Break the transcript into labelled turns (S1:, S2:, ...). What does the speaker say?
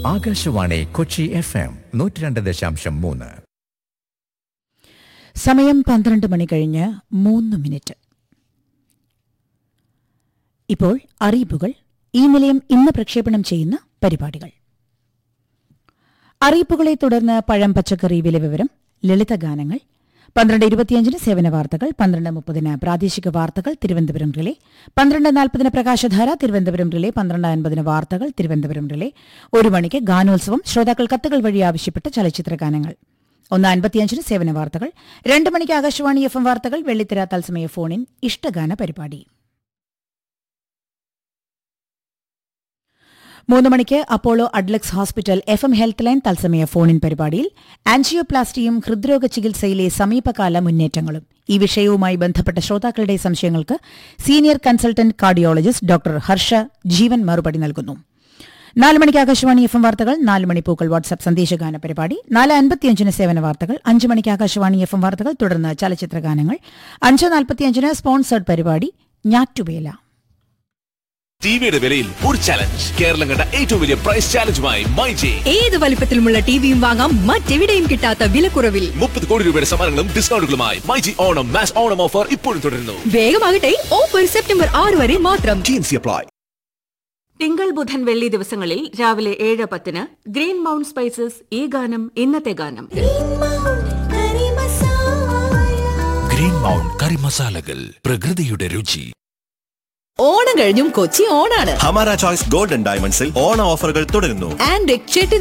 S1: Akashvani Kochi F M നൂറ്റി രണ്ട് ദശാംശം മൂന്ന്
S2: സമയം പന്ത്രണ്ട് മണി കഴിഞ്ഞ് മൂന്ന് മിനിറ്റ് ഇപ്പോൾ അറിയിപ്പുകൾ ഈ നിലയം ഇന്ന് പ്രക്ഷേപണം ചെയ്യുന്ന പരിപാടികൾ അറിയിപ്പുകളെ തുടർന്ന് പഴം പച്ചക്കറി വില വിവരം ലളിതഗാനങ്ങൾ പന്ത്രണ്ട് ഇരുപത്തിയഞ്ചിന് സേവന വാർത്തകൾ പന്ത്രണ്ട് മുപ്പതിന് പ്രാദേശിക വാർത്തകൾ തിരുവനന്തപുരം റിലേ പന്ത്രണ്ട് നാൽപ്പതിന് പ്രകാശധാര തിരുവനന്തപുരം റിലേ പന്ത്രണ്ട് അൻപതിന് വാർത്തകൾ തിരുവനന്തപുരം റിലേ ഒരു മണിക്ക് ഗാനോത്സവം ശ്രോതാക്കൾ കത്തുകൾ വഴി ആവശ്യപ്പെട്ട ചലച്ചിത്ര ഗാനങ്ങൾ ഒന്ന് അൻപത്തിയഞ്ചിന് സേവന വാർത്തകൾ രണ്ട് മണിക്ക് ആകാശവാണി എഫ് എം വാർത്തകൾ വെള്ളിത്തിര തത്സമയ ഫോണിൻ ഇഷ്ടഗാന പരിപാടി മൂന്ന് മണിക്ക് Apollo Adlux hospital F M health line തത്സമയ ഫോണിൻ പരിപാടിയിൽ ആൻജിയോപ്ലാസ്റ്റിയും ഹൃദ്രോഗ ചികിത്സയിലെ സമീപകാല മുന്നേറ്റങ്ങളും ഈ വിഷയവുമായി ബന്ധപ്പെട്ട ശ്രോതാക്കളുടെ സംശയങ്ങൾക്ക് senior consultant cardiologist doctor Harsha Jeevan മറുപടി നൽകുന്നു നാല് മണിക്ക് ആകാശവാണി എഫ് എം വാർത്തകൾ നാല് മണി പൂക്കൾ വാട്സ്ആപ്പ് സന്ദേശഗാന പരിപാടി നാല് അൻപത്തിയഞ്ചിന് സേവന വാർത്തകൾ അഞ്ച് മണിക്ക് ആകാശവാണി എഫ് എം വാർത്തകൾ തുടർന്ന് ചലച്ചിത്ര ഗാനങ്ങൾ അഞ്ച് നാൽപ്പത്തിയഞ്ചിന് സ്പോൺസേഡ് പരിപാടി ഞാറ്റുവേല
S3: ടിവിയുടെ വിലയിൽ ഒരു ചലഞ്ച് കേരളം കണ്ട ഏറ്റവും വലിയ പ്രൈസ് ചാലഞ്ചുമായി മൈ ജി
S4: ഏത് വലിപ്പത്തിലുമുള്ള ടിവിയും വാങ്ങാം മറ്റെവിടെയും കിട്ടാത്ത വിലക്കുറവിൽ
S3: മുപ്പത് കോടി രൂപയുടെ സമ്മാനങ്ങളും ഡിസ്കൗണ്ടുകളുമായി my G Onam mass Onam offer ഇപ്പോഴും തുടരുന്നു
S4: വേഗമാകട്ടെ ഓഫർ സെപ്റ്റംബർ ആറ് വരെ മാത്രം
S3: ടി അപ്ലൈ
S5: തിങ്കൾ ബുധൻ വെള്ളി ദിവസങ്ങളിൽ രാവിലെ ഏഴ് പത്തിന് ഗ്രീൻ മൗണ്ട് സ്പൈസസ് ഈ ഗാനം ഇന്നത്തെ ഗാനം
S3: ഗ്രീൻ മൗണ്ട് കറി മസാലകൾ പ്രകൃതിയുടെ രുചി
S4: ഓണം കഴിഞ്ഞും കൊച്ചി ഓണാണ്
S6: ഹമാര ചോയ്സ് ഗോൾഡൻ ഡയമണ്ട്സിൽ ഓണ ഓഫറുകൾ തുടരുന്നു
S4: ആൻഡ് ചെട്ടി